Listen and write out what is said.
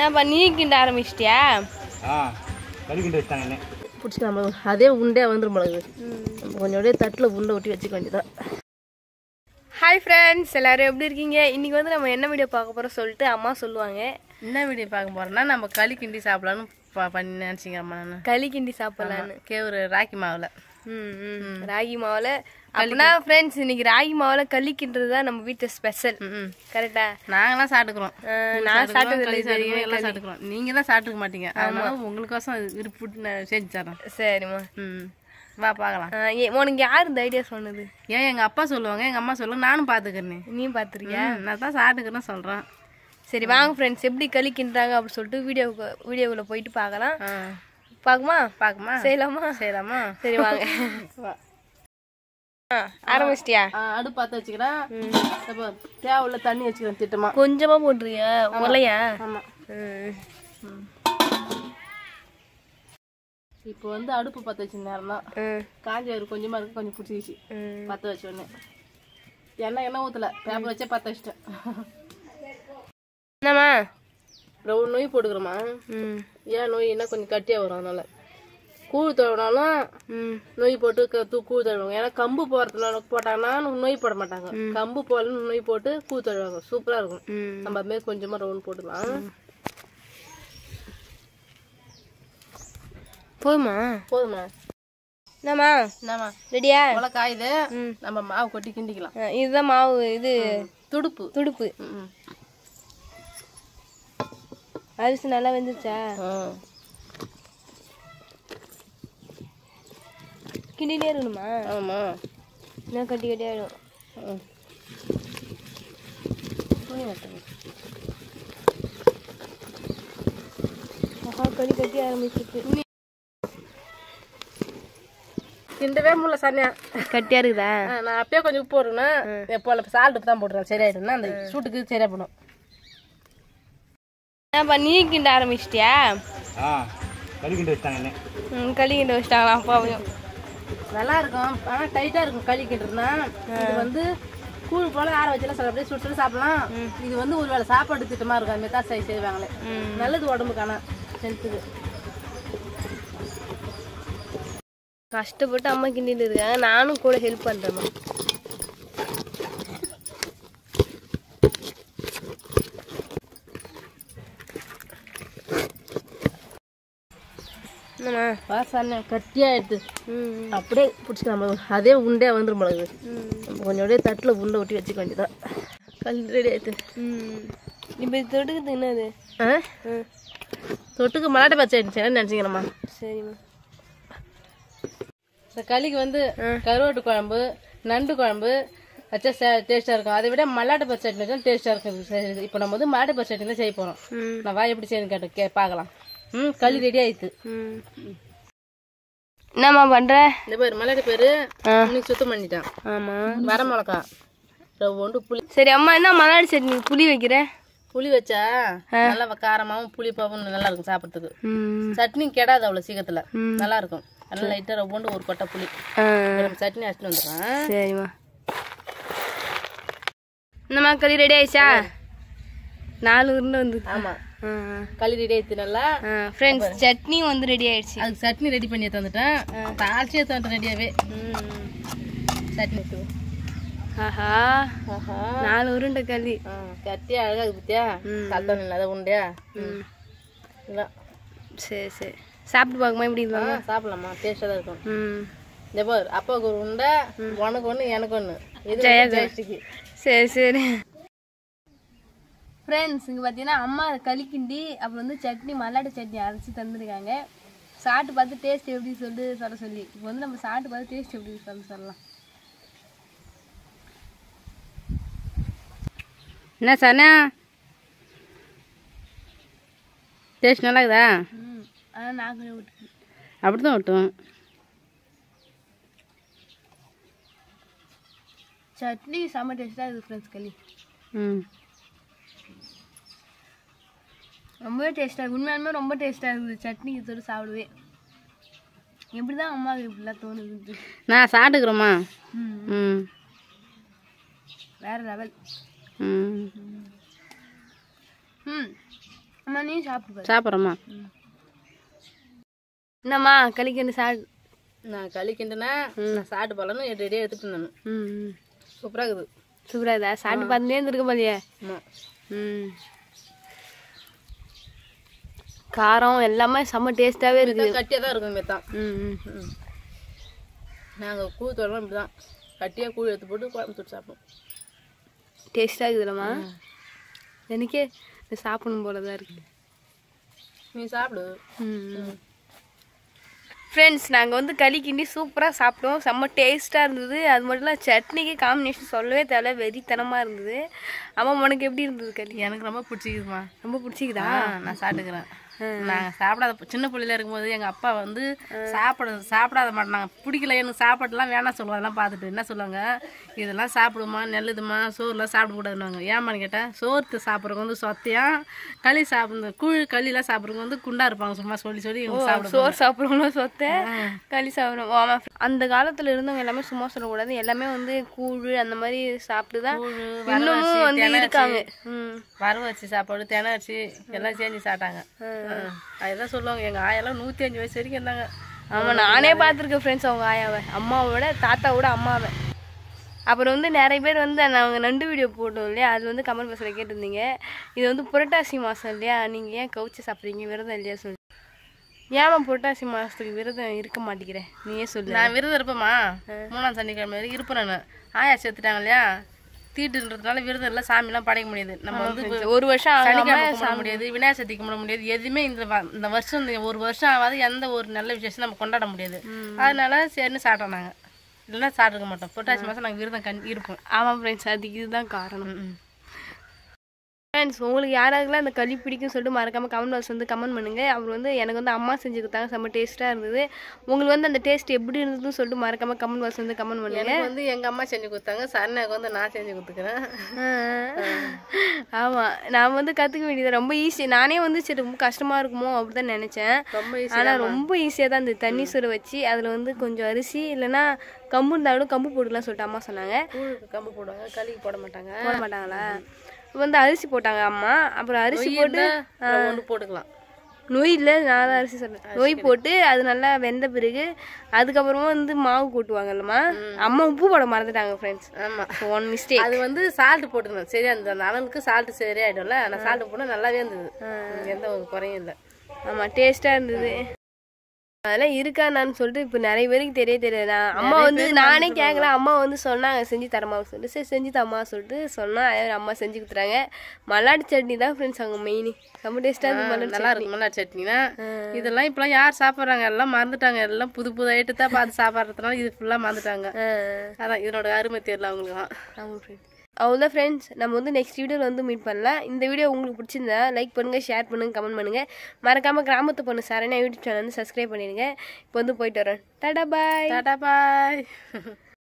ஏன்ப்பா நீ கிண்ட ஆரம்பிச்சிட்டியா ஆ கழுகிண்டு வச்சிட்டாங்க என்ன பிடிச்சி நம்ம அதே உண்டே வந்துடும் மிளகு நம்ம கொஞ்சம் அப்படியே தட்டில் உண்டை ஒட்டி வச்சுக்க வேண்டியதான் ஹாய் ஃப்ரெண்ட்ஸ் எல்லாரும் எப்படி இருக்கீங்க இன்னைக்கு வந்து நம்ம என்ன வீடியோ பார்க்க போகிறோம் சொல்லிட்டு அம்மா சொல்லுவாங்க என்ன வீடியோ பார்க்க போறோம்னா நம்ம களி கிண்டி சாப்பிடலான்னு ப- பண்ணி நினச்சிக்கிறோம்மா நான் களி கிண்டி சாப்பிட்லான்னு கேவுரு ராக்கி மாவில் ம் ம் ராகி மாவில் அப்படின்னா ஃப்ரெண்ட்ஸ் இன்னைக்கு ராகி மாவில் களி கிண்டுறது தான் நம்ம வீட்டு ஸ்பெஷல் ம் கரெக்டா நாங்களாம் சாப்பிட்டுக்குறோம் நான் சாப்பிட்டது களி இல்லை இது சாப்பிட்டுக்குறோம், எல்லாம் சாப்பிட்டுக்குறோம் நீங்கள் தான் சாப்பிட்டுக்க மாட்டீங்க அதனால உங்களுக்கோசம் விருப்பட்டு நான் செஞ்சு தரேன் சரிம்மா ம் வா பார்க்கலாம் ஆ, ஏ- உனக்கு யார் இந்த ஐடியா சொன்னது ஏன் எங்கள் அப்பா சொல்லுவாங்க எங்கள் அம்மா சொல்லுவாங்க நானும் பார்த்துக்கிறேன் நீ பார்த்துருக்கியா நான் தான் சாப்பிட்டுக்கிறேன்னு சொல்கிறேன் சரி வாங்க ஃப்ரெண்ட்ஸ் எப்படி களி கிண்டுறாங்க அப்படின்னு சொல்லிட்டு வீடியோவுக்கு வீடியோக்குள்ளே போயிட்டு பார்க்கலாம் ஆ பார்க்குமா பார்க்குமா செய்யலாமா செய்யலாமா சரி வாங்க வா ஆ, ஆரம்பிச்சிட்டியா ஆ, அடுப்பு பார்த்து வச்சுக்கிறேன் இப்போ தேவையில்ல தண்ணி வச்சுக்கிறேன் திட்டமா கொஞ்சமா போட்டுருக்கியா உலையா ஆமாம் ம் இப்போ வந்து அடுப்பு பற்ற வச்ச நேரம் தான் ம் காஞ்ச ஒரு கொஞ்சமாக இருக்கு கொஞ்சம் பிடிச்சிக்கிச்சு ம் பற்ற வச்ச உடனே எண்ணெய் எண்ணெய் ஊற்றல பேப்பர் வச்சே பற்ற வச்சிட்டேன் என்னம்மா அப்புறம் நொய் போட்டுக்கிறோமா ம் ஏன் நொய்னா கொஞ்சம் கட்டியாக வரும் அதனால கூழ் தழுவினாலும் ம் நொய் போட்டு க- தூ கூழ் தழுவாங்க ஏன்னா கம்பு போடுறதுல போட்டாங்கன்னா நொய் போட மாட்டாங்க கம்பு போடலன்னு நொய் போட்டு கூழ் தழுவாங்க சூப்பராக இருக்கும் ம் நம்ம அது மாதிரி கொஞ்சமாக ரவுண்ட் போட்டுக்கலாம் போதுமா போதுமா என்னம்மா என்னம்மா ரெடியா போல காயுது ம். நம்ம மாவு கொட்டி கிண்டிக்கலாம் ஆ, இதுதான் மாவு இது துடுப்பு துடுப்பு ம். அரிசி நல்லா வெந்துருச்சா ம். கிண்டிலே இருக்கணுமா ஆமா என்ன கட்டி கட்டி ஆயிடும் ம். துணி கட்டுங்க. ஆஹா கடி கட்டி ஆரம்பிச்சிருக்கு கிண்டவே முடியல சனியா கட்டியா இருக்குதா நான் அப்பயே கொஞ்சம் உப்பு போடுறேன்னா போல சால்ட் உப்பு தான் போட்டுறேன் சரியாயிடும்னா அந்த சூட்டுக்கு சரியா போடும் ஏன்ப்பா நீ கிண்ட ஆரம்பிச்சிட்டியா ஆ கழுகிண்டு வச்சிட்டாங்க என்ன ம் களி கிண்ட வச்சிட்டாங்களா அப்பாவையும் நல்லா இருக்கும் ஆனா டைட்டா இருக்கும் களி கிண்டுறதுனா இது வந்து கூழ் போல ஆற வச்சலாம் சில அப்படியே சுட்டு சுட்டு சாப்பிடலாம் இது வந்து ஒரு வேளை சாப்பாடு திட்டமா இருக்கும் அது மாதிரி தான் செய் செய்வாங்களே நல்லது உடம்புக்கு ஆனா ஹெல்த்துக்கு கஷ்டப்பட்டு அம்மா கிண்டிட்டு இருக்காங்க நானும் கூட ஹெல்ப் பண்றேம்மா என்னம்மா வாசனை கட்டியா எடுத்து ம் அப்படியே பிடிச்சிக்கலாம் நம்ம அதே உண்டே வந்துடும் மிளகு ம் நம்ம கொஞ்சம் அப்படியே தட்டில் உண்டை ஒட்டி வச்சுக்க வேண்டியதான் கல் ரெடி ஆயிடுது ம் இப்போ இது தொடுக்குது என்னது ஆ ம் தொட்டுக்கு மலாட்டை பச்சை ஆயிடுச்சு நினச்சிக்கிறோம்மா சரிம்மா இந்த களிக்கு வந்து கருவாட்டு குழம்பு நண்டு குழம்பு வச்சா டேஸ்ட்டாக இருக்கும் அதை விட மல்லாட்டை பச்சை சட்னி வச்சா டேஸ்ட்டாக இருக்கும் இப்போ நம்ம வந்து மல்லாட்டை பச்சை சட்னி தான் செய்ய போகிறோம் ம் நான் வா எப்படி செய்யணும் கேட்டு கே பார்க்கலாம் ம் களி ரெடி ஆயிடுது ம் என்னம்மா பண்ற இந்த பேர் மல்லாட்டை பேர் ஆ. இன்னைக்கு சுத்தம் பண்ணிட்டேன் ஆமா வர மிளகா ஒன்று புளி சரி அம்மா என்ன மலாடி சட்னி புளி வைக்கிற புளி வச்சா நல்லா காரமாகவும் புளிப்பாகவும் நல்லா இருக்கும் சாப்பிட்றதுக்கு ம் சட்னி கெடாது அவ்வளோ சீக்கிரத்தில் நல்லா இருக்கும் நல்லா லைட்டாக ரவ்வோண்டு ஒரு கொட்டை புளி ஆ நம்ம சட்னி அடிச்சுட்டு வந்துடுறேன் சரிம்மா என்னம்மா களி ரெடி ஆயிடுச்சா நாலு உருண்டை வந்து ஆமாம் களி ரெடி ஆயிடுச்சு நல்லா ஃப்ரெண்ட்ஸ் சட்னி வந்து ரெடி ஆயிடுச்சு அதுக்கு சட்னி ரெடி பண்ணி தந்துட்டேன் தாளிச்சு எடுத்து ரெடியாகவே சட்னி வச்சுக்கோ ஆஹா ஆஹா நாலு உருண்டை களி ஆ கட்டி அழகாக இருக்கு பத்தியா கல்தோணி இல்லாத உண்டியா ம் இல்லை சரி சரி சாப்பிட்டு பார்க்குமா எப்படி ஆ இருந்தாங்க சாப்பிடலாமா டேஸ்ட்டாக தான் இருக்கும் ம் இந்த பாரு அப்பாவுக்கு ஒரு உண்டை உனக்கு ஒன்று எனக்கு ஒன்று இது ஜெயாக்கு. ஜெயஸ்ரீக்கு சரி சரி ஃப்ரெண்ட்ஸ் இங்கே பார்த்தீங்கன்னா அம்மா களி கிண்டி அப்புறம் வந்து சட்னி மல்லாட்டை சட்னி அரைச்சி தந்துருக்காங்க சாப்பிட்டு பார்த்து டேஸ்ட் எப்படி சொல்லி சொல்ல சொல்லி இப்போ வந்து நம்ம சாப்பிட்டு பார்த்து டேஸ்ட் எப்படி சொல்ல சொல்லலாம் என்ன சனா டேஸ்ட் நல்லா இருக்குதா ம் ஆனால் நாங்களே விட்டு அப்படி தான் விட்டோம் சட்னி செம்ம டேஸ்ட்டாக இருக்குது ஃப்ரெண்ட்ஸ் களி ம் ரொம்பவே டேஸ்ட்டாக இருக்குது உண்மையாலுமே ரொம்ப டேஸ்ட்டாக இருக்குது சட்னி தொட்டு சாப்பிடுவே எப்படி தான் அம்மாவுக்கு இப்படிலாம் தோணுது நான் சாப்பிட்டுக்கிறோமா ம் ம் வேற லெவல் ம் ம் நம்ம ஆனால் நீ சாப்பிட்டு பாரு சாப்பிட்றோமா என்னம்மா கலிக்கண்டு சாப்பிடு நான் களி கிண்டுனா நான் சாப்பிட்டு போகலன்னு ரெடியாக எடுத்துட்டு நான் ம் ம் சூப்பராக இருக்குது சூப்பராக இதா சாப்பிட்டு பார்த்துட்டே இருந்திருக்க போலியே ஆமாம் ம் காரம் எல்லாமே செம்ம டேஸ்ட்டாகவே இருக்குது கட்டியாக தான் இருக்கும் மெத்தான் ம் ம் ம் நாங்கள் கூழ் தொடரும் இப்படி தான் கட்டியாக கூழ் எடுத்து போட்டு குழம்பு தொட்டு சாப்பிடுவோம் டேஸ்ட்டாக இருக்குதுல்லம்மா எனக்கே இது சாப்பிடணும் போல தான் இருக்குது நீ சாப்பிடு ம் ஃப்ரெண்ட்ஸ் நாங்கள் வந்து களி கிண்டி சூப்பராக சாப்பிட்டோம் செம்ம டேஸ்ட்டாக இருந்தது அது மட்டும் இல்லை சட்னிக்கு காம்பினேஷன் சொல்லவே தேவையில்ல வெறித்தனமாக இருந்தது அம்மா உனக்கு எப்படி இருந்தது களி எனக்கு ரொம்ப பிடிச்சிக்குதுமா ரொம்ப பிடிச்சிக்குதா நான் சாப்பிட்டுக்கிறேன் நாங்கள் சாப்பிடாத சின்ன பிள்ளையில இருக்கும்போது எங்கள் அப்பா வந்து சாப்பிட சாப்பிடாத மாட்டாங்க பிடிக்கல எனக்கு சாப்பாடுலாம் வேணாம் சொல்லுவோம் அதெல்லாம் பார்த்துட்டு என்ன சொல்லுவாங்க இதெல்லாம் சாப்பிடுமா நல்லதுமா சோறுலாம் சாப்பிடக்கூடாதுன்னு ஏமான்னு கேட்டேன் சோறு சாப்பிட்றவங்க வந்து சொத்தையும் களி சாப்பிடுறது கூழ் களிலாம் சாப்பிட்றவங்க வந்து குண்டா இருப்பாங்க சும்மா சொல்லி சொல்லி இவங்க சாப்பிடுவாங்க சோறு சாப்பிட்றவங்களும் சொத்தை களி சாப்பிட்றோம் ஆமாம் அந்த காலத்தில் இருந்தவங்க எல்லாமே சும்மா சொல்லக்கூடாது எல்லாமே வந்து கூழ் அந்த மாதிரி சாப்பிட்டு தான் இன்னமும் வந்து இருக்காங்க ம் வரவு வச்சு சாப்பாடு தினை வச்சு எல்லாம் செஞ்சு சாப்பிட்டாங்க அதுதான் சொல்லுவாங்க எங்கள் ஆயெல்லாம் நூற்றி அஞ்சு வயசு வரைக்கும் இருந்தாங்க ஆமாம் நானே பார்த்துருக்கேன் ஃப்ரெண்ட்ஸ் அவங்க ஆயாவை அம்மாவோட தாத்தாவோட அம்மாவை அப்புறம் வந்து நிறைய பேர் வந்து நாங்கள் நண்டு வீடியோ போட்டோம் இல்லையா அது வந்து கமெண்ட் பாக்ஸில் கேட்டிருந்தீங்க இது வந்து புரட்டாசி மாதம் இல்லையா நீங்கள் ஏன் கவுச்சு சாப்பிட்றீங்க விரதம் இல்லையா சொல்லி ஏமா புரட்டாசி மாதத்துக்கு விரதம் இருக்க மாட்டேங்கிறேன் நீயே சொல்லு நான் விரதம் இருப்பேம்மா மூணாம் சனிக்கிழமை வரைக்கும் இருப்பேன் நான் ஆயா செத்துட்டாங்க இல்லையா தீட்டுன்றதுனால விரதம் இல்லை சாமிலாம் படைக்க முடியாது நம்ம வந்து ஒரு வருஷம் ஆகாம சனிக்கிழமை கும்பிட முடியாது விநாயகர் சதுர்த்தி கும்பிட முடியாது எதுவுமே இந்த வ- இந்த வருஷம் இந்த ஒரு வருஷம் ஆகாது எந்த ஒரு நல்ல விசேஷம் நம்ம கொண்டாட முடியாது அதனால சரின்னு சாப்பிட்டோம் நாங்கள் இல்லைன்னா சாப்பிட்டுக்க மாட்டோம் புரட்டாசி மாதம் நாங்கள் விரதம் கண் இருப்போம் ஆமாம் ஃப்ரெண்ட்ஸ் அதுக்கு இதுதான் காரணம் ஃப்ரெண்ட்ஸ் உங்களுக்கு யாராருக்கெல்லாம் அந்த களி பிடிக்கும் சொல்லிட்டு மறக்காம கமெண்ட் பாக்ஸ் வந்து கமெண்ட் பண்ணுங்க அவர் வந்து எனக்கு வந்து அம்மா செஞ்சு கொடுத்தாங்க செம்ம டேஸ்ட்டாக இருந்தது உங்களுக்கு வந்து அந்த டேஸ்ட் எப்படி இருந்ததுன்னு சொல்லிட்டு மறக்காம கமெண்ட் பாக்ஸ் வந்து கமெண்ட் பண்ணுங்க எனக்கு வந்து எங்கள் அம்மா செஞ்சு கொடுத்தாங்க சரணுக்கு வந்து நான் செஞ்சு கொடுத்துக்கிறேன் ஆமாம் நான் வந்து கற்றுக்க வேண்டியது ரொம்ப ஈஸி நானே வந்து சரி ரொம்ப கஷ்டமாக இருக்குமோ அப்படி தான் நினச்சேன் ரொம்ப easy ஆனால் ரொம்ப ஈஸியாக தான் இருந்தது தண்ணி சுர வச்சு அதில் வந்து கொஞ்சம் அரிசி இல்லைன்னா கம்பு இருந்தாலும் கம்பு போட்டுக்கலாம் சொல்லிட்டு அம்மா சொன்னாங்க கூழுக்கு கம்பு போடுவாங்க களிக்கு போட மாட்டாங்க போட மாட்டாங்களா வந்து அரிசி போட்டாங்க அம்மா அப்புறம் அரிசி போட்டு ஒன்று போட்டுக்கலாம் நொய் இல்லை நான் தான் அரிசி சொன்னேன் நொய் போட்டு அது நல்லா வெந்த பிறகு அதுக்கப்புறமா வந்து மாவு கூட்டுவாங்கல்லம்மா அம்மா உப்பு போட மறந்துட்டாங்க ஃப்ரெண்ட்ஸ் ஆமாம் ஒன் மிஸ்டேக் அது வந்து சால்ட் போட்டுருந்தேன் சரி அந்த அந்த அனலுக்கு சால்ட் சரியாயிடும்ல நான் சால்ட் போட்டு நல்லாவே இருந்தது எந்த ஒரு குறையும் இல்லை ஆமாம் டேஸ்ட்டாக இருந்தது அதெல்லாம் இருக்கான்னு சொல்லிட்டு இப்போ நிறைய பேருக்கு தெரிய தெரியாது நான் அம்மா வந்து நானே கேட்கலாம் அம்மா வந்து சொன்னாங்க செஞ்சு தரமா சொல்லிட்டு சரி செஞ்சு தரமா சொல்லிட்டு சொன்னா அதே மாதிரி அம்மா செஞ்சு கொடுத்துறாங்க மல்லாடி சட்னி தான் ஃப்ரெண்ட்ஸ் அவங்க மெயின் செம்ம டேஸ்ட்டாக இருந்து மல்லாடி நல்லா இருக்கும் மல்லாடி சட்னினா இதெல்லாம் இப்பெல்லாம் யார் சாப்பிட்றாங்க எல்லாம் மறந்துட்டாங்க எல்லாம் புது புது ஐட்டத்தை பார்த்து சாப்பிட்றதுனால இது ஃபுல்லாக மறந்துட்டாங்க அதான் இதனோட அருமை தெரியல அவங்களுக்குலாம் ஆமாம் ஃப்ரெண்ட்ஸ் அவ்வளோதான் ஃப்ரெண்ட்ஸ் நம்ம வந்து நெக்ஸ்ட் வீடியோவில் வந்து மீட் பண்ணலாம் இந்த வீடியோ உங்களுக்கு பிடிச்சிருந்தா லைக் பண்ணுங்கள் ஷேர் பண்ணுங்கள் கமெண்ட் பண்ணுங்கள் மறக்காமல் கிராமத்து பொண்ணு சரணா யூடியூப் சேனல் வந்து சப்ஸ்கிரைப் பண்ணிடுங்க இப்போ வந்து போயிட்டு வரேன் டாடா பாய் டாடா பாய்